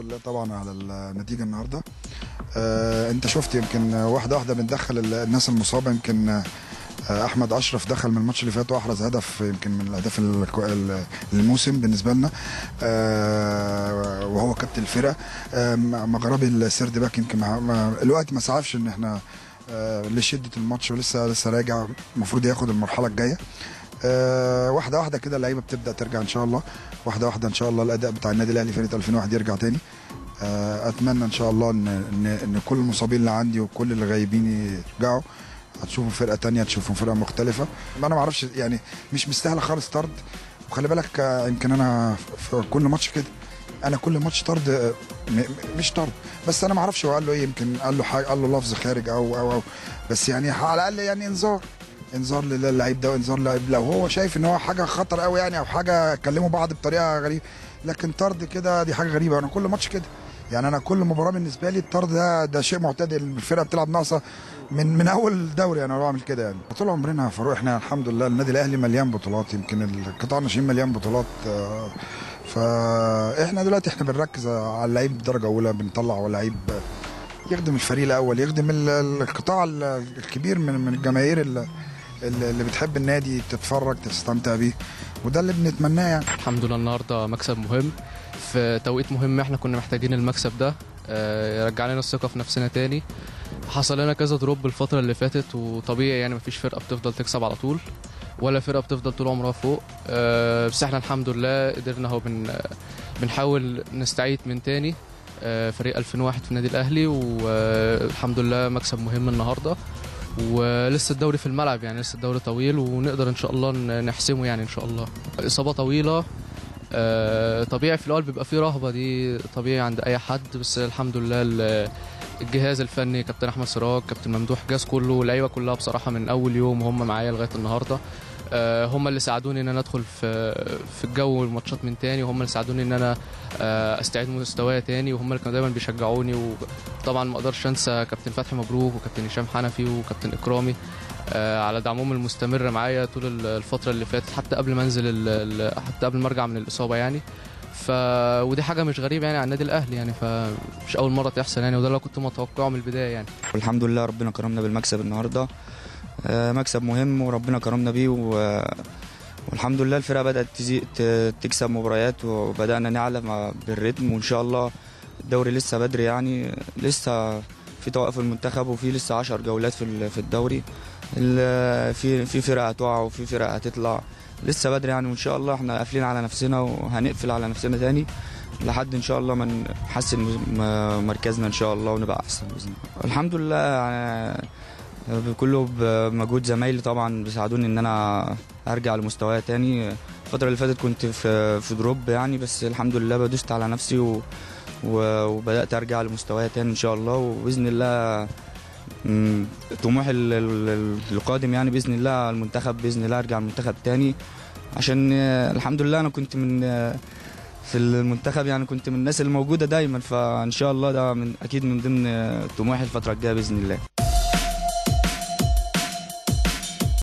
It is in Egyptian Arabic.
لله طبعا على النتيجه النهارده آه انت شفت يمكن واحده واحده بندخل ال- الناس المصابه يمكن آه احمد اشرف دخل من الماتش اللي فات واحرز هدف يمكن من الاهداف الكو- ال- الموسم بالنسبه لنا آه وهو كابتن الفرقه آه مغربي السرد باك يمكن مع- مع- الوقت ما سعفش ان احنا آه لشده الماتش ولسه لسه راجع المفروض ياخد المرحله الجايه آه واحده واحده كده اللعيبه بتبدا ترجع ان شاء الله واحده واحده ان شاء الله الاداء بتاع النادي الاهلي فرقه 2001 يرجع تاني آه اتمنى ان شاء الله ان ان, إن كل المصابين اللي عندي وكل اللي غايبين يرجعوا هتشوفوا فرقه تانية هتشوفوا فرقه مختلفه انا ما اعرفش يعني مش مستاهله خالص طرد وخلي بالك آه، يمكن انا في كل ماتش كده انا كل ماتش طرد آه، م- م- مش طرد بس انا ما اعرفش هو قال له ايه يمكن قال له حاجه قال له لفظ خارج او او او بس يعني على الاقل يعني انذار انذار للعيب ده وانذار للعيب لو هو شايف ان هو حاجه خطر قوي يعني او حاجه كلموا بعض بطريقه غريبه لكن طرد كده دي حاجه غريبه انا كل ماتش كده يعني انا كل مباراه بالنسبه لي الطرد ده ده شيء معتاد الفرقه بتلعب ناقصه من من اول دوري انا بعمل كده يعني طول عمرنا يا فاروق احنا الحمد لله النادي الاهلي مليان بطولات يمكن القطاع الناشئين مليان بطولات آه، فاحنا دلوقتي احنا بنركز على اللعيب درجه اولى بنطلع لعيب يخدم الفريق الاول يخدم ال- القطاع ال- الكبير من من الجماهير اللي, اللي بتحب النادي تتفرج تستمتع بيه وده اللي بنتمناه يعني الحمد لله النهارده مكسب مهم في توقيت مهم احنا كنا محتاجين المكسب ده آه، يرجع لنا الثقه في نفسنا تاني حصل لنا كذا دروب الفتره اللي فاتت وطبيعي يعني مفيش فرقه بتفضل تكسب على طول ولا فرقه بتفضل طول عمرها فوق آه، بس احنا الحمد لله قدرنا اهو بن بنحاول نستعيد من تاني آه، فريق 2001 في النادي الاهلي والحمد لله مكسب مهم النهارده ولسه الدوري في الملعب يعني لسه الدوري طويل ونقدر ان شاء الله ن- نحسمه يعني ان شاء الله الاصابه طويله آه، طبيعي في الاول بيبقى فيه رهبه دي طبيعي عند اي حد بس الحمد لله ال- الجهاز الفني كابتن احمد سراج كابتن ممدوح جاز كله واللعيبه كلها بصراحه من اول يوم هم معايا لغايه النهارده آه، هم اللي ساعدوني ان انا ادخل في في الجو الماتشات من تاني وهم اللي ساعدوني ان انا آه، استعيد مستواي تاني وهم اللي كانوا دايما بيشجعوني وطبعا ما اقدرش انسى كابتن فتحي مبروك وكابتن هشام حنفي وكابتن اكرامي آه، على دعمهم المستمر معايا طول ال- الفتره اللي فاتت حتى قبل ما انزل ال- ال- حتى قبل ما ارجع من الاصابه يعني ف ودي حاجه مش غريبه يعني على النادي الاهلي يعني فمش اول مره تحصل يعني وده اللي كنت متوقعه من البدايه يعني والحمد لله ربنا كرمنا بالمكسب النهارده آه، مكسب مهم وربنا كرمنا بيه و... والحمد لله الفرقه بدات تزي... ت- تكسب مباريات وبدانا نعلى مع... بالريتم وان شاء الله الدوري لسه بدري يعني لسه في توقف المنتخب وفي لسه 10 جولات في ال- في الدوري ال- في في فرق هتقع وفي فرق هتطلع لسه بدري يعني وان شاء الله احنا قافلين على نفسنا وهنقفل على نفسنا تاني لحد ان شاء الله ما نحسن م- مركزنا ان شاء الله ونبقى احسن باذن الله الحمد لله يعني كله بمجهود زمايلي طبعا بيساعدوني ان انا ارجع لمستواي تاني الفتره اللي فاتت كنت في في دروب يعني بس الحمد لله بدوست على نفسي و و- وبدات ارجع لمستواي تاني ان شاء الله وباذن الله م، طموحي ال- ال- القادم يعني باذن الله المنتخب باذن الله ارجع المنتخب تاني عشان آه، الحمد لله انا كنت من آه، في المنتخب يعني كنت من الناس الموجوده دايما فان شاء الله ده من اكيد من ضمن آه، طموحي الفتره الجايه باذن الله